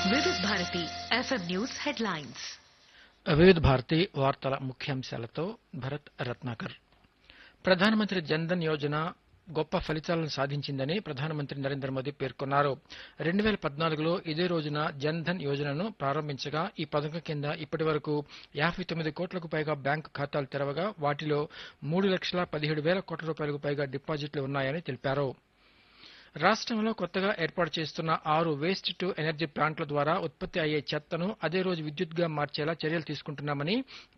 వివిధ Bharati FM news headlines వివిధ భారతి వార్తల ముఖ్యాంశాలతో భరత్ రత్నాకర్ ప్రధానమంత్రి జన్ధన్ యోజన గొప్ప ఫలితాలను సాధించిందని ప్రధానమంత్రి నరేంద్ర మోదీ పేర్కొన్నారు రెండు వేల పద్నాలుగులో ఇదే రోజున జన్ధన్ యోజనను ప్రారంభించగా ఈ పథకం కింద ఇప్పటి వరకు యాభై తొమ్మిది కోట్లకు పైగా బ్యాంకు ఖాతాలు తెరవగా వాటిలో మూడు లక్షల పదిహేడు వేల కోట్ల రూపాయలకు పైగా డిపాజిట్లు ఉన్నాయని తెలిపారు రాష్ట్రంలో కొత్తగా ఏర్పాటు చేస్తున్న ఆరు వేస్ట్ టు ఎనర్జీ ప్లాంట్ల ద్వారా ఉత్పత్తి అయ్యే చెత్తను అదే రోజు విద్యుత్గా మార్చేలా చర్యలు తీసుకుంటున్నామని